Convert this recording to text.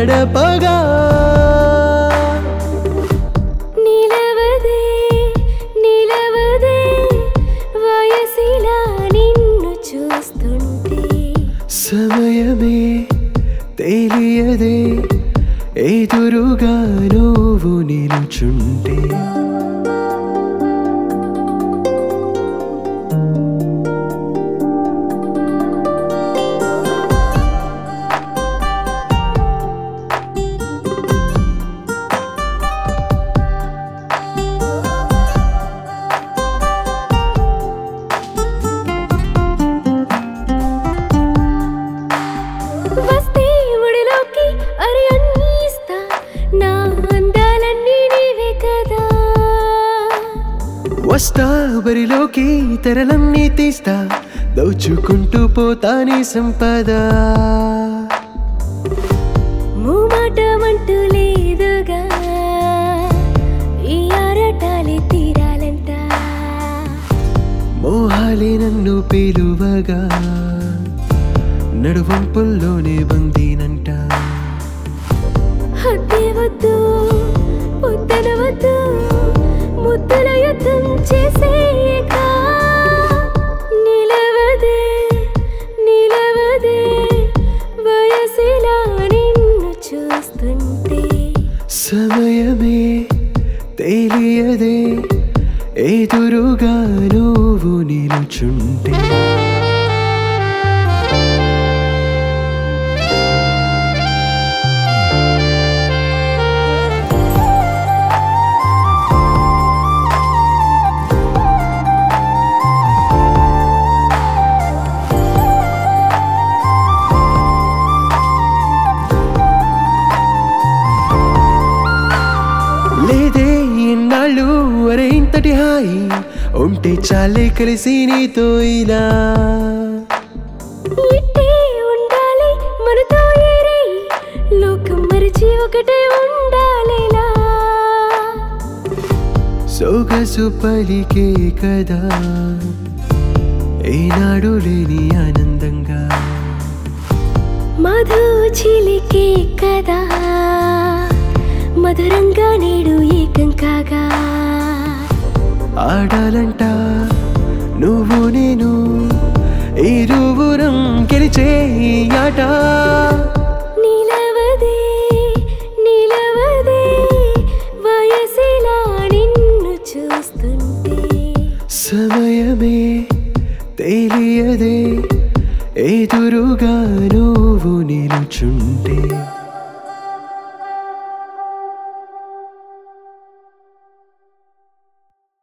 గడపగా నిలవదే నిలవదే వయసిలా నిన్ను చూస్తుంటే సమయమే తెలియదే ఎదురుగా నువ్వు నిలుచుంటే వస్తే ఒడిలోకి అరి అన్నీ ఇస్తా నా అందాలన్నీ నీవే కదా వస్తా బరిలోకి తెరలన్నీ తీస్తా దోచుకుంటూ పోతా నీ సంపద మూమాటమంటూ లేదుగా ఈ ఆరాటాలే తీరాలంట మోహాలే నన్ను పిలువగా నడువంపుల్లోనే బందీనంట హద్దే వద్దు పొద్దన వద్దు ముద్దల యుద్ధం చేసేయక నిలవదే నిలవదే వయసిలా నిన్ను చూస్తుంటే సమయమే తెలియదే ఎదురుగా నువ్వు నిలుచుంటే లేదే ఇన్నాళ్ళు అరే ఇంతటి హాయి ఉంటే చాలే కలిసి నీతో ఇలా ఇట్టే ఉండాలి మనతో ఏరే లోకం మరిచి ఒకటే ఉండాలిలా సొగసు పలికే కదా ఏనాడు లేని ఆనందంగా మధు చిలికే కదా మధురంగా నేడు ఏకం కాగా ఆడాలంట నువ్వు నేను ఇరువురం గెలిచే ఈ ఆట నిలవదే నిలవదే వయసిలా నిన్ను చూస్తుంటే సమయమే తెలియదే ఎదురుగా నువ్వు నిలుచుంటే